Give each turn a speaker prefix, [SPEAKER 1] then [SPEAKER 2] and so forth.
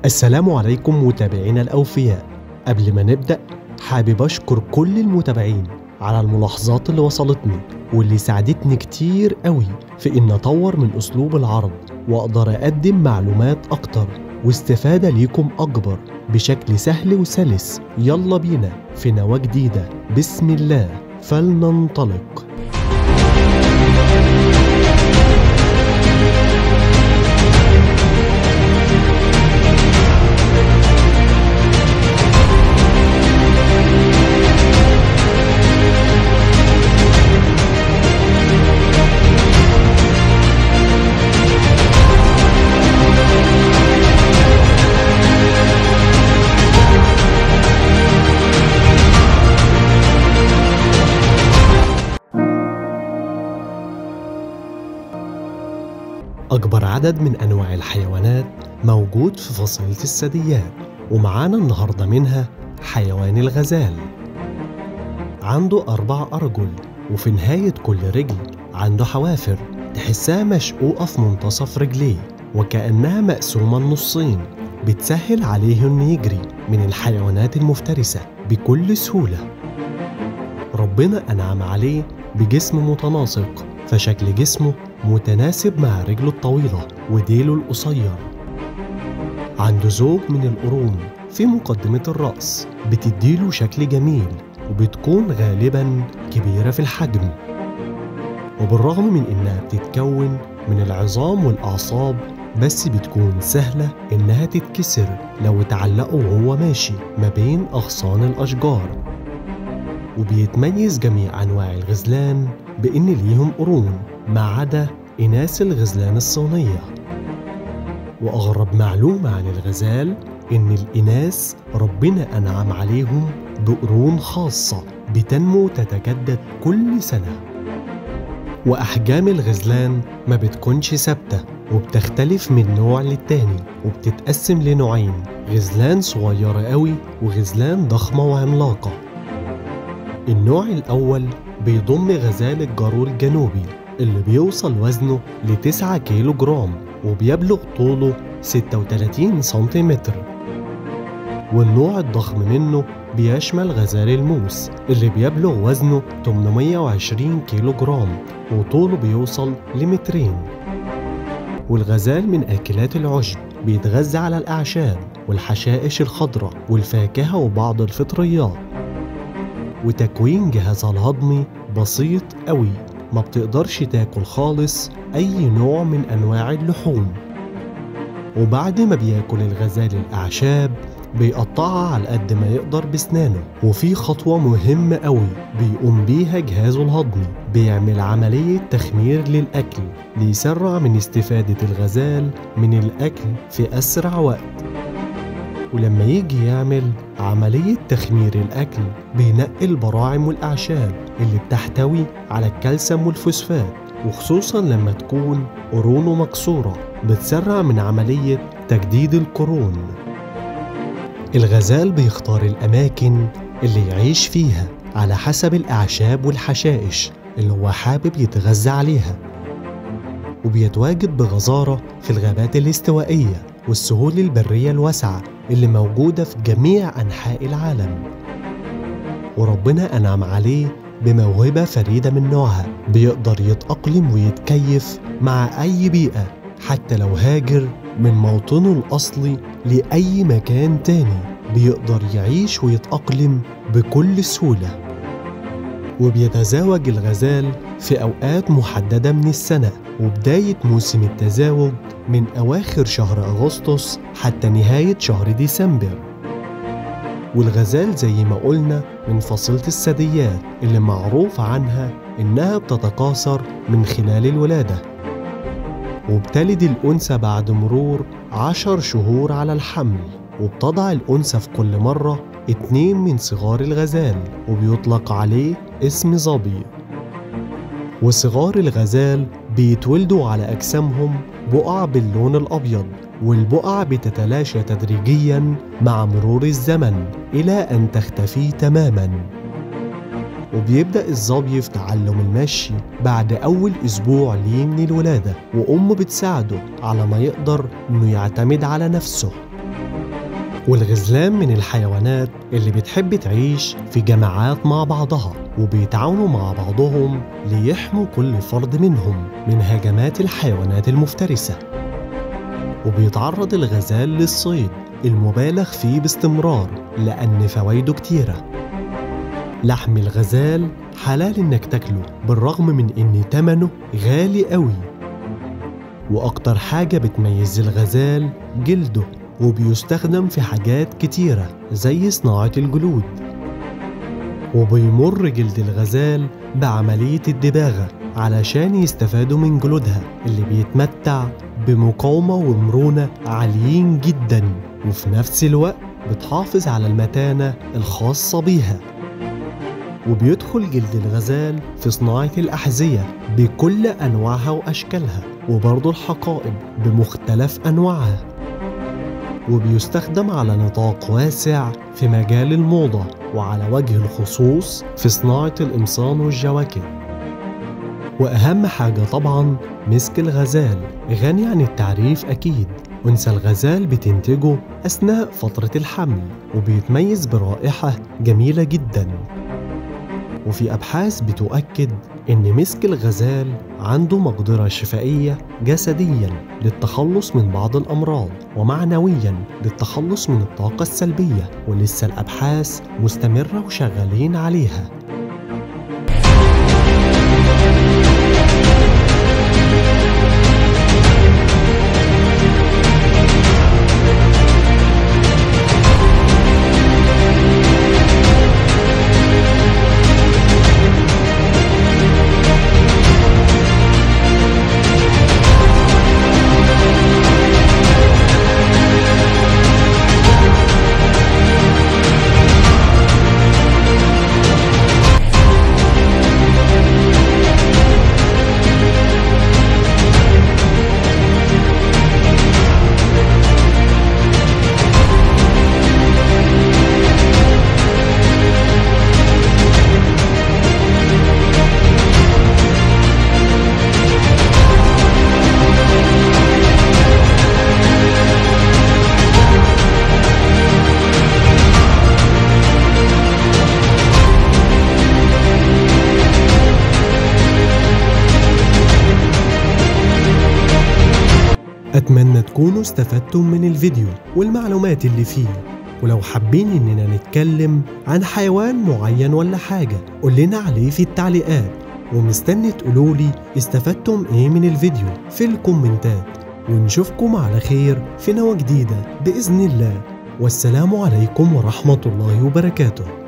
[SPEAKER 1] السلام عليكم متابعينا الأوفياء قبل ما نبدأ حابب أشكر كل المتابعين على الملاحظات اللي وصلتني واللي ساعدتني كتير قوي في إن أطور من أسلوب العرض وأقدر أقدم معلومات أكتر واستفادة ليكم أكبر بشكل سهل وسلس يلا بينا في نواة جديدة بسم الله فلننطلق أكبر عدد من أنواع الحيوانات موجود في فصيلة الثدييات ومعانا النهاردة منها حيوان الغزال عنده أربع أرجل وفي نهاية كل رجل عنده حوافر تحسها مشقوقة في منتصف رجليه وكأنها مقسومة نصين بتسهل عليه إنه يجري من الحيوانات المفترسة بكل سهولة ربنا أنعم عليه بجسم متناسق فشكل جسمه متناسب مع رجله الطويلة وديله القصير عنده زوج من القرون في مقدمة الرأس بتديله شكل جميل وبتكون غالبا كبيرة في الحجم وبالرغم من إنها بتتكون من العظام والأعصاب بس بتكون سهلة إنها تتكسر لو اتعلقوا وهو ماشي ما بين أغصان الأشجار وبيتميز جميع أنواع الغزلان بإن ليهم قرون ما عدا إناث الغزلان الصينية وأغرب معلومة عن الغزال إن الإناث ربنا أنعم عليهم بقرون خاصة بتنمو تتجدد كل سنة وأحجام الغزلان ما بتكونش ثابتة وبتختلف من نوع للتاني وبتتقسم لنوعين غزلان صغيرة قوي وغزلان ضخمة وعملاقة النوع الأول بيضم غزال الجارو الجنوبي اللي بيوصل وزنه ل 9 كيلو جرام وبيبلغ طوله 36 سنتيمتر والنوع الضخم منه بيشمل غزال الموس اللي بيبلغ وزنه 820 كيلو جرام وطوله بيوصل لمترين والغزال من آكلات العشب بيتغذى على الأعشاب والحشائش الخضراء والفاكهة وبعض الفطريات وتكوين جهازها الهضمي بسيط قوي ما بتقدرش تاكل خالص أي نوع من أنواع اللحوم وبعد ما بياكل الغزال الأعشاب بيقطعها على قد ما يقدر بسنانه وفي خطوة مهمة قوي بيقوم بيها جهازه الهضمي بيعمل عملية تخمير للأكل ليسرع من استفادة الغزال من الأكل في أسرع وقت ولما يجي يعمل عملية تخمير الأكل بينقي البراعم والأعشاب اللي بتحتوي على الكالسيوم والفوسفات وخصوصا لما تكون قرونه مكسورة بتسرع من عملية تجديد القرون الغزال بيختار الأماكن اللي يعيش فيها على حسب الأعشاب والحشائش اللي هو حابب يتغذى عليها وبيتواجد بغزارة في الغابات الاستوائية والسهول البرية الواسعة اللي موجودة في جميع أنحاء العالم وربنا أنعم عليه بموهبة فريدة من نوعها بيقدر يتأقلم ويتكيف مع أي بيئة حتى لو هاجر من موطنه الأصلي لأي مكان تاني بيقدر يعيش ويتأقلم بكل سهولة وبيتزاوج الغزال في أوقات محددة من السنة وبداية موسم التزاوج من أواخر شهر أغسطس حتى نهاية شهر ديسمبر والغزال زي ما قلنا من فصيلة الثدييات اللي معروف عنها إنها بتتكاثر من خلال الولادة وبتلد الأنثى بعد مرور عشر شهور على الحمل وبتضع الأنثى في كل مرة اتنين من صغار الغزال وبيطلق عليه اسم ظبي وصغار الغزال بيتولدوا على أجسامهم بقع باللون الأبيض والبقع بتتلاشى تدريجيا مع مرور الزمن إلى أن تختفي تماما وبيبدأ الظبي في تعلم المشي بعد أول أسبوع ليه من الولادة وأمه بتساعده على ما يقدر إنه يعتمد على نفسه والغزلان من الحيوانات اللي بتحب تعيش في جماعات مع بعضها وبيتعاونوا مع بعضهم ليحموا كل فرد منهم من هجمات الحيوانات المفترسة وبيتعرض الغزال للصيد المبالغ فيه باستمرار لأن فوائده كتيرة لحم الغزال حلال إنك تاكله بالرغم من إن تمنه غالي قوي وأكتر حاجة بتميز الغزال جلده وبيستخدم في حاجات كتيرة زي صناعة الجلود وبيمر جلد الغزال بعملية الدباغة علشان يستفادوا من جلودها اللي بيتمتع بمقاومة ومرونة عاليين جدا وفي نفس الوقت بتحافظ على المتانة الخاصة بيها وبيدخل جلد الغزال في صناعة الأحذية بكل أنواعها وأشكالها وبرضه الحقائب بمختلف أنواعها وبيستخدم على نطاق واسع في مجال الموضة وعلى وجه الخصوص في صناعة القمصان والجواكت وأهم حاجة طبعا مسك الغزال غني عن التعريف أكيد أنثى الغزال بتنتجه أثناء فترة الحمل وبيتميز برائحة جميلة جدا وفي أبحاث بتؤكد إن مسك الغزال عنده مقدرة شفائية جسديا للتخلص من بعض الأمراض ومعنويا للتخلص من الطاقة السلبية ولسه الأبحاث مستمرة وشغالين عليها أتمنى تكونوا استفدتم من الفيديو والمعلومات اللي فيه ولو حابين إننا نتكلم عن حيوان معين ولا حاجة قول لنا عليه في التعليقات ومستني تقولولي استفدتم ايه من الفيديو في الكومنتات ونشوفكم على خير في نوى جديدة بإذن الله والسلام عليكم ورحمة الله وبركاته